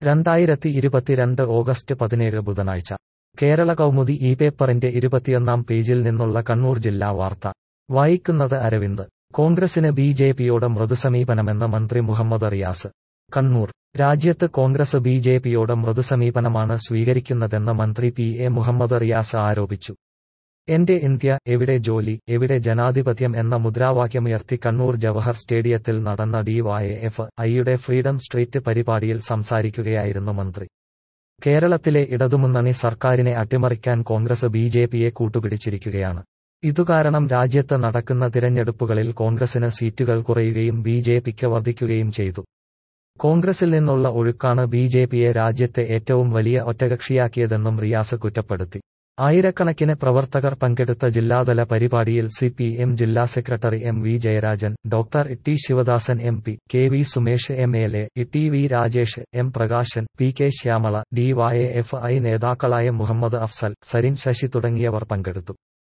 രണ്ടായിരത്തി ഇരുപത്തിരണ്ട് ഓഗസ്റ്റ് പതിനേഴ് ബുധനാഴ്ച കേരള കൗമുദി ഈ പേപ്പറിന്റെ ഇരുപത്തിയൊന്നാം പേജിൽ നിന്നുള്ള കണ്ണൂർ ജില്ലാ വാർത്ത വായിക്കുന്നത് അരവിന്ദ് കോൺഗ്രസിന് ബി ജെ പിയോട് മൃദുസമീപനമെന്ന് മന്ത്രി മുഹമ്മദ് റിയാസ് കണ്ണൂർ രാജ്യത്ത് കോൺഗ്രസ് ബി ജെ പിയോട് മൃദുസമീപനമാണ് സ്വീകരിക്കുന്നതെന്ന് മന്ത്രി പി എ മുഹമ്മദ് റിയാസ് ആരോപിച്ചു എന്റെ ഇന്ത്യ എവിടെ ജോലി എവിടെ ജനാധിപത്യം എന്ന മുദ്രാവാക്യമുയർത്തി കണ്ണൂർ ജവഹർ സ്റ്റേഡിയത്തിൽ നടന്ന ഡിവൈഎഫ് ഐയുടെ ഫ്രീഡം സ്ട്രീറ്റ് പരിപാടിയിൽ സംസാരിക്കുകയായിരുന്നു മന്ത്രി കേരളത്തിലെ ഇടതുമുന്നണി സർക്കാരിനെ അട്ടിമറിക്കാൻ കോൺഗ്രസ് ബി ജെ പിയെ കൂട്ടുപിടിച്ചിരിക്കുകയാണ് ഇതുകാരണം രാജ്യത്ത് നടക്കുന്ന തിരഞ്ഞെടുപ്പുകളിൽ കോൺഗ്രസിന് സീറ്റുകൾ കുറയുകയും ബി ജെ പിക്ക് വർദ്ധിക്കുകയും ചെയ്തു കോൺഗ്രസിൽ നിന്നുള്ള ഒഴുക്കാണ് ബി ജെ പിയെ രാജ്യത്തെ ഏറ്റവും വലിയ ഒറ്റകക്ഷിയാക്കിയതെന്നും റിയാസ് കുറ്റപ്പെടുത്തി ആയിരക്കണക്കിന് പ്രവർത്തകർ പങ്കെടുത്ത ജില്ലാതല പരിപാടിയിൽ സി പി എം ജില്ലാ secretary M V Jayarajan doctor T Sivadasan M P K V Sumesh M L A T V Rajesh M Prakashan P K Shyamala DYF I നേതാക്കളായ മുഹമ്മദ് അഫ്സൽ സരിൻ ശശി തുടങ്ങിയവർ പങ്കെടുത്തു